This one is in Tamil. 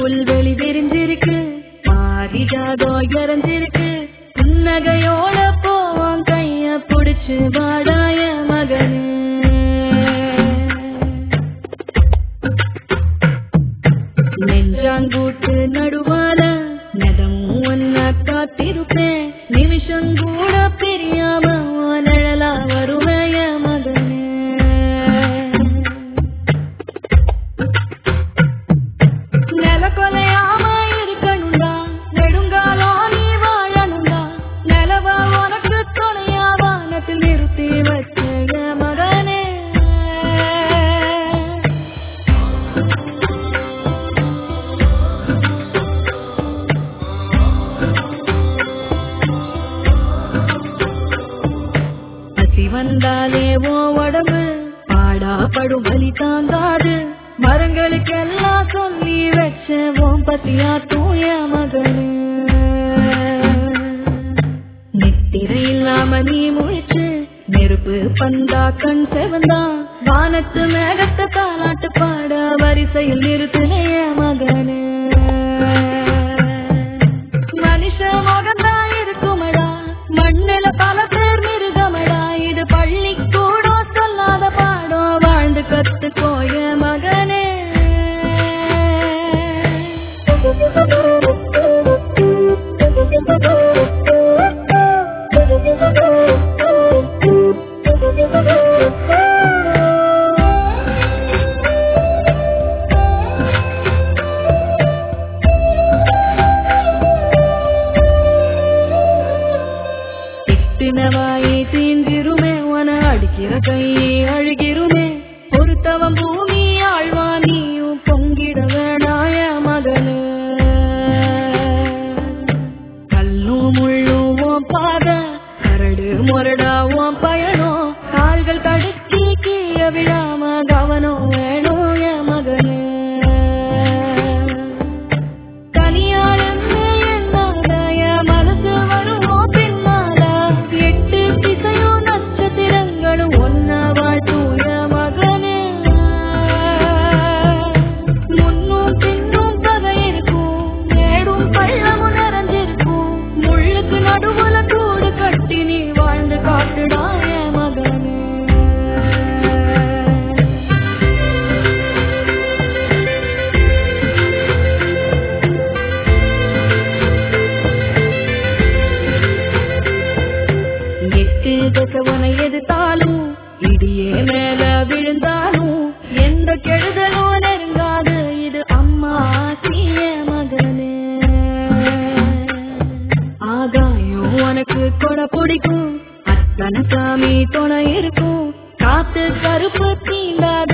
புல்வெளி விரிஞ்சிருக்கு பாரிஜாதம் இறஞ்சிருக்கு புன்னகையோட போவான் கைய புடிச்சு வாடாய மகனே நெஞ்சாங்கூட்டு நடுவால நெதமும் ஒன்ன காத்திருப்பேன் நிமிஷம் கூட பிரியாம உன் நிழலா வருவேய மகனே நிலக்கொலையாம இருக்கணும்டா நெடுங்காலம் நீ வாழணும்டா நிலவ உனக்கு துணையா வானத்தில் நிறுத்தி வச்ச என் மகனே பசி வந்தாலே ஓ உடம்பு பாடா படும் வலி தாங்காது மரங்களுக்கெல்லாம் சொல்லி வச்ச ஓம் பத்தியா தூய மகனு நித்திரை இல்லாம நீ முழிச்சு நெருப்பு பந்தா கண் செவந்தா வானத்து மேகத்தை தாலாட்டு பாட வரிசையில் நிறுத்தினைய மகனு மனுஷ முகந்தா இருக்குமடா மண்ணில பல பேர் மிருகமடா இது பள்ளி கூட சொல்லாத பாடம் வாழ்ந்து கத்துக்கோய மகனே திட்டினவாயை தீஞ்சிருமே உன அடிக்கிற கையை அழுகிருமே பொறுத்தவன் பூமி ஆழ்வா நீயும் பொங்கிட வேணாய மகனு கல்லும் முள்ளும் உன் பாத கரடு முரடா உன் பயணம் கால்கள் தடுக்கி கீழே விழாம கவனம் வேணும் என் மகனே கனியாளன்னு எண்ணாதாய மனசு வருமோ பின்னால எட்டு திசையும் நட்சத்திரங்களும் ஒன்னா வாழ்த்தூய மகனே முன்னும் பின்னும் பகை இருக்கும் மேடும் பள்ளமும் நிறைஞ்சிருக்கும் முள்ளுக்கு நடுவுல கூடு கட்டி நீ வாழ்ந்து காட்டுடாய மகனே எட்டு தசை உனை எதிர்த்தாலும் இடியே மேல விழுந்தாலும் எந்த கெடுதலும் நெருங்காது இது அம்மா ஆசிய மகனே ஆகாயம் உனக்கு கொடை பிடிக்கும் அத்தனை சாமி துணை இருக்கும் காத்து கருப்பு தீண்டாத